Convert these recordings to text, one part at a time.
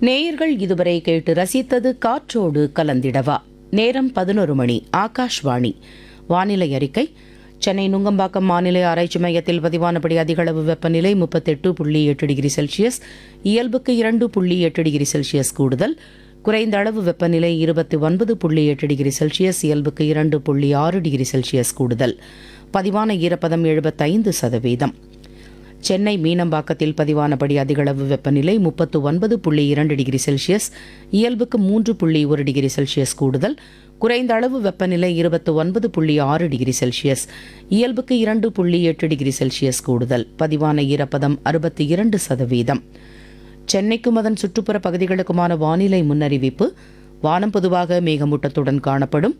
நேயர்கள் இதுவரை கேட்டு ரசித்தது காற்றோடு கலந்திடவா நேரம் பதினொரு மணி ஆகாஷ்வாணி வானிலை அறிக்கை சென்னை நுங்கம்பாக்கம் வானிலை ஆராய்ச்சி மையத்தில் பதிவானபடி அதிகளவு வெப்பநிலை முப்பத்தெட்டு புள்ளி எட்டு டிகிரி செல்சியஸ் இயல்புக்கு இரண்டு புள்ளி எட்டு டிகிரி செல்சியஸ் கூடுதல் குறைந்த அளவு வெப்பநிலை இருபத்தி ஒன்பது புள்ளி எட்டு டிகிரி செல்சியஸ் இயல்புக்கு இரண்டு புள்ளி ஆறு டிகிரி செல்சியஸ் கூடுதல் பதிவான ஈரப்பதம் எழுபத்தைந்து சதவீதம் சென்னை மீனம்பாக்கத்தில் பதிவானபடி அதிகளவு வெப்பநிலை முப்பத்து ஒன்பது புள்ளி இரண்டு டிகிரி செல்சியஸ் இயல்புக்கு மூன்று புள்ளி ஒரு டிகிரி செல்சியஸ் கூடுதல் குறைந்த அளவு வெப்பநிலை இருபத்து ஒன்பது புள்ளி ஆறு டிகிரி செல்சியஸ் இயல்புக்கு இரண்டு புள்ளி எட்டு டிகிரி செல்சியஸ் கூடுதல் பதிவான ஈரப்பதம் அறுபத்தி இரண்டு சதவீதம் சென்னைக்கும் அதன் சுற்றுப்புற பகுதிகளுக்குமான வானிலை முன்னறிவிப்பு வானம் பொதுவாக மேகமூட்டத்துடன் காணப்படும்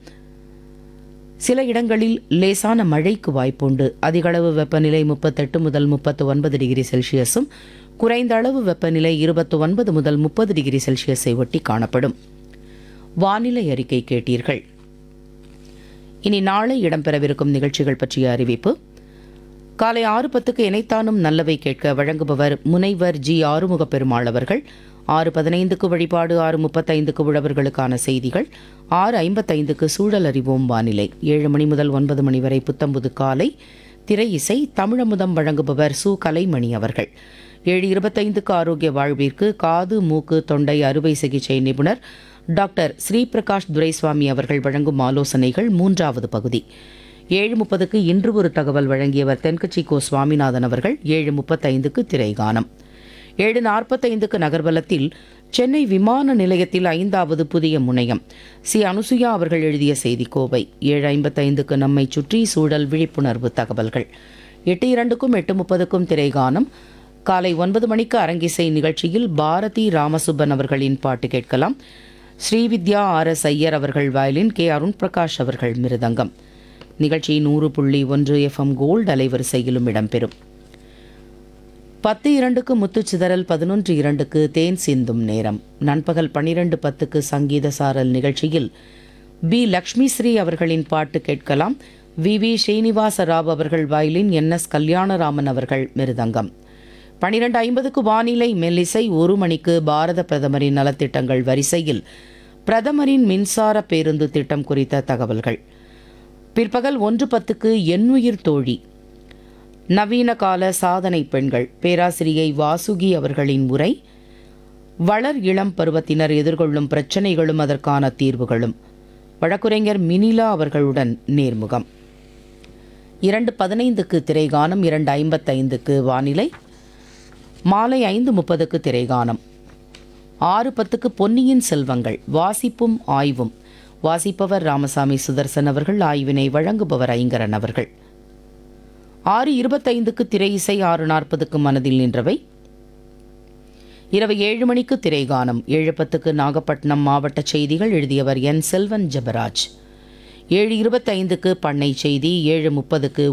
சில இடங்களில் லேசான மழைக்கு வாய்ப்புண்டு அதிகளவு வெப்பநிலை முப்பத்தெட்டு முதல் முப்பத்து ஒன்பது டிகிரி செல்சியஸும் குறைந்த அளவு வெப்பநிலை இருபத்து ஒன்பது முதல் முப்பது டிகிரி செல்சியஸை ஒட்டி காணப்படும் வானிலை அறிக்கை கேட்டீர்கள் இனி நாளை இடம்பெறவிருக்கும் நிகழ்ச்சிகள் பற்றிய அறிவிப்பு காலை ஆறு பத்துக்கு இணைத்தானும் நல்லவை கேட்க வழங்குபவர் முனைவர் ஜி ஆறுமுக பெருமாள் அவர்கள் ஆறு பதினைந்துக்கு வழிபாடு ஆறு முப்பத்தைந்துக்கு உழவர்களுக்கான செய்திகள் ஆறு ஐம்பத்தைந்துக்கு சூழல் அறிவோம் வானிலை ஏழு மணி முதல் ஒன்பது மணி வரை புத்தம்புது காலை திரை இசை தமிழமுதம் வழங்குபவர் சு கலைமணி அவர்கள் ஏழு இருபத்தைந்துக்கு ஆரோக்கிய வாழ்விற்கு காது மூக்கு தொண்டை அறுவை சிகிச்சை நிபுணர் டாக்டர் ஸ்ரீபிரகாஷ் துரைசுவாமி அவர்கள் வழங்கும் ஆலோசனைகள் மூன்றாவது பகுதி ஏழு முப்பதுக்கு இன்று ஒரு தகவல் வழங்கியவர் தென்கட்சி கோ சுவாமிநாதன் அவர்கள் ஏழு முப்பத்தைந்துக்கு திரைகானம் ஏழு நாற்பத்தைந்துக்கு நகர்வலத்தில் சென்னை விமான நிலையத்தில் ஐந்தாவது புதிய முனையம் சி அனுசுயா அவர்கள் எழுதிய செய்தி கோவை ஏழு ஐம்பத்தைந்துக்கு நம்மை சுற்றி சூழல் விழிப்புணர்வு தகவல்கள் எட்டு இரண்டுக்கும் எட்டு முப்பதுக்கும் திரைகானம் காலை ஒன்பது மணிக்கு அரங்கிசை நிகழ்ச்சியில் பாரதி ராமசுப்பன் அவர்களின் பாட்டு கேட்கலாம் ஸ்ரீவித்யா ஆர் எஸ் ஐயர் அவர்கள் வயலின் கே அருண் பிரகாஷ் அவர்கள் மிருதங்கம் நிகழ்ச்சி நூறு புள்ளி ஒன்று எஃப்எம் கோல்டு அலைவரிசையிலும் இடம்பெறும் பத்து இரண்டுக்கு முத்துச்சிதறல் பதினொன்று இரண்டுக்கு தேன் சிந்தும் நேரம் நண்பகல் பன்னிரண்டு பத்துக்கு சங்கீத சாரல் நிகழ்ச்சியில் பி லக்ஷ்மி ஸ்ரீ அவர்களின் பாட்டு கேட்கலாம் வி வி ஸ்ரீனிவாச ராவ் அவர்கள் வயலின் என் எஸ் கல்யாணராமன் அவர்கள் மிருதங்கம் பனிரெண்டு ஐம்பதுக்கு வானிலை மெல்லிசை ஒரு மணிக்கு பாரத பிரதமரின் நலத்திட்டங்கள் வரிசையில் பிரதமரின் மின்சார பேருந்து திட்டம் குறித்த தகவல்கள் பிற்பகல் ஒன்று பத்துக்கு எண்ணுயிர் தோழி நவீன கால சாதனை பெண்கள் பேராசிரியை வாசுகி அவர்களின் உரை வளர் இளம் பருவத்தினர் எதிர்கொள்ளும் பிரச்சனைகளும் அதற்கான தீர்வுகளும் வழக்குரைஞர் மினிலா அவர்களுடன் நேர்முகம் இரண்டு பதினைந்துக்கு திரைகானம் இரண்டு ஐம்பத்தைந்துக்கு வானிலை மாலை ஐந்து முப்பதுக்கு திரைகானம் ஆறு பத்துக்கு பொன்னியின் செல்வங்கள் வாசிப்பும் ஆய்வும் வாசிப்பவர் ராமசாமி சுதர்சன் அவர்கள் ஆய்வினை வழங்குபவர் ஐங்கரன் அவர்கள் ஆறு இருபத்தைந்துக்கு திரை இசை ஆறு நாற்பதுக்கு மனதில் நின்றவை இரவு ஏழு மணிக்கு திரைகானம் ஏழு பத்துக்கு நாகப்பட்டினம் மாவட்ட செய்திகள் எழுதியவர் என் செல்வன் ஜெபராஜ் ஏழு இருபத்தைந்துக்கு பண்ணை செய்தி ஏழு முப்பதுக்கு